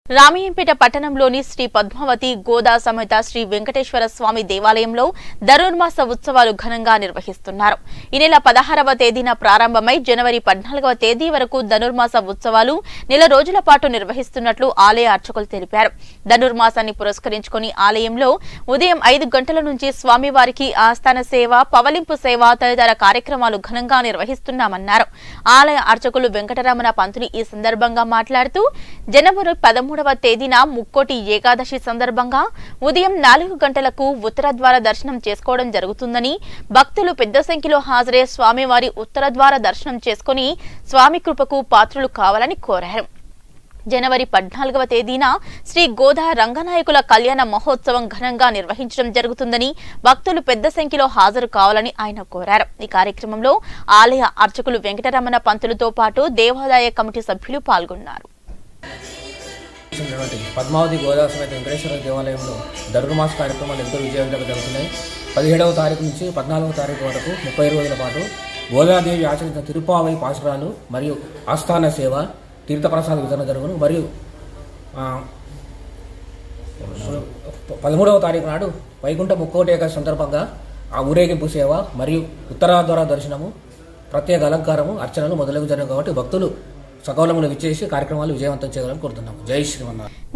రామయ్యంపేట పట్టణంలోని శ్రీ పద్మావతి గోదా సమేత శ్రీ వెంకటేశ్వర స్వామి దేవాలయంలో ధనుర్మాస ఉత్సవాలు ఘనంగా నిర్వహిస్తున్నారు ఈ నెల పదహారవ తేదీన ప్రారంభమై జనవరి పద్నాలుగవ తేదీ వరకు ధనుర్మాస ఉత్సవాలు నెల రోజుల పాటు నిర్వహిస్తున్నట్లు ఆలయ అర్చకులు తెలిపారు ధనుర్మాసాన్ని పురస్కరించుకుని ఆలయంలో ఉదయం ఐదు గంటల నుంచి స్వామివారికి ఆస్థాన సేవ పవలింపు సేవ తదితర కార్యక్రమాలు ఘనంగా నిర్వహిస్తున్నామన్నారు ఆలయ అర్చకులు వెంకటరమణ పంతులు ఈ సందర్భంగా మాట్లాడుతూ జనవరి పదమూడవ తేదీన ముక్కోటి ఏకాదశి సందర్భంగా ఉదయం నాలుగు గంటలకు ఉత్తర ద్వార దర్శనం చేసుకోవడం జరుగుతుందని భక్తులు పెద్ద సంఖ్యలో హాజరై స్వామివారి ఉత్తర ద్వార దర్శనం చేసుకుని స్వామి కృపకు పాత్రులు కావాలని కోరారు జనవరి పద్నాలుగవ తేదీన శ్రీ గోదా రంగనాయకుల కళ్యాణ మహోత్సవం ఘనంగా నిర్వహించడం జరుగుతుందని భక్తులు పెద్ద సంఖ్యలో హాజరు కావాలని ఆయన కోరారు ఈ కార్యక్రమంలో ఆలయ అర్చకులు వెంకటరమణ పంతులతో పాటు దేవాదాయ కమిటీ సభ్యులు పాల్గొన్నారు ఉన్నటువంటి పద్మావతి గోదావరి సమేత వెంకటేశ్వర దేవాలయంలో ధనుర్మాస కార్యక్రమాలు ఎంతో విజయవంతంగా జరుగుతున్నాయి పదిహేడవ తారీఖు నుంచి పద్నాలుగవ తారీఖు వరకు ముప్పై రోజుల పాటు గోదాదేవి ఆచరించిన తిరుపావై పాసురాలు మరియు ఆస్థాన సేవ తీర్థప్రసాద వితరణ జరుగును మరియు ఆ, పదమూడవ తారీఖు నాడు వైకుంఠ ముక్కోటి ఏకాదశి సందర్భంగా ఆ ఊరేగింపు సేవ మరియు ఉత్తరాద్వార దర్శనము ప్రత్యేక అలంకారము అర్చనలు మొదలగు జరిగిన కాబట్టి భక్తులు సకౌలములు విచ్చేసి కార్యక్రమాలు విజయవంతం చేయాలని కోరుతున్నాము జై శ్రీమన్నారాయణ